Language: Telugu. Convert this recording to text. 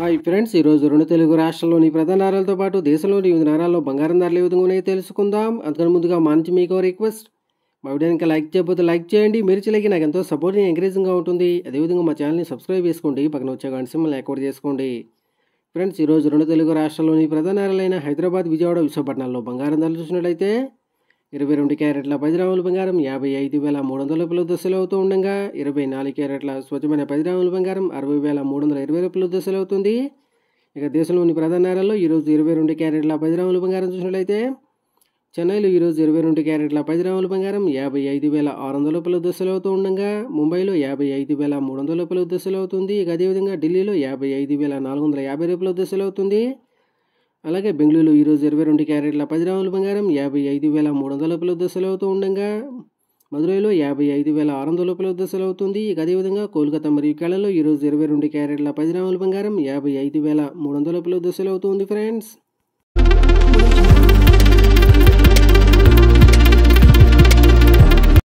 హాయ్ ఫ్రెండ్స్ ఈరోజు రెండు తెలుగు రాష్ట్రాల్లోని ప్రధాన నగరాలతో పాటు దేశంలోని వివిధ నగరాల్లో బంగారం ధరలు ఏ విధంగా ఉన్నాయో తెలుసుకుందాం అందుకని ముందుగా మా నుంచి మీకు రిక్వెస్ట్ మా వీడియో ఇంకా లైక్ చేయకపోతే లైక్ చేయండి మీరు చేయలేక నాకు ఎంతో సపోర్టింగ్ ఎంకరేజింగ్గా ఉంటుంది అదేవిధంగా మా ఛానల్ని సబ్స్క్రైబ్ చేసుకోండి పక్కన వచ్చే గంట సింబల్ యాక్టివేట్ చేసుకోండి ఫ్రెండ్స్ ఈరోజు రెండు తెలుగు రాష్ట్రాల్లోని ప్రధాన నగరాలైన హైదరాబాద్ విజయవాడ విశాఖపట్నంలో బంగారం ధరలు చూసినట్లయితే ఇరవై రెండు క్యారెట్ల పది గ్రాముల బంగారం యాభై ఐదు వేల మూడు వందల రూపాయల దశలు అవుతూ ఉండగా ఇరవై నాలుగు క్యారెట్ల స్వచ్ఛమైన పది గ్రాముల బంగారం అరవై వేల మూడు వందల ఇరవై రూపాయల దశలు అవుతుంది ఇక దేశంలోని ప్రధాన నగరాల్లో ఈరోజు ఇరవై రెండు క్యారెట్ల పది గ్రాముల బంగారం చూసినట్లయితే చెన్నైలో ఈరోజు ఇరవై రెండు క్యారెట్ల పది గ్రాముల బంగారం యాభై ఐదు వేల ఆరు వందల రూపాయల దశలు అవుతూ ఉండగా ముంబైలో యాభై ఐదు వేల మూడు వందల రూపాయల దశలు అవుతుంది ఇక అదేవిధంగా ఢిల్లీలో యాభై ఐదు వేల నాలుగు వందల యాభై రూపాయల దశలు అవుతుంది అలాగే బెంగళూరులో ఈరోజు ఇరవై రెండు క్యారెట్ల పది గ్రాముల బంగారం యాభై ఐదు వేల మూడు వందల రూపాయల దశలు అవుతూ ఉండగా మదురైలో యాభై ఐదు వేల ఆరు వందల రూపాయల దశలు అవుతుంది ఇక అదేవిధంగా కోల్కతా మరియు కేరళలో ఈరోజు ఇరవై రెండు క్యారెట్ల పది గ్రాముల బంగారం యాభై ఐదు వేల మూడు వందల రూపాయల దశలు అవుతుంది ఫ్రెండ్స్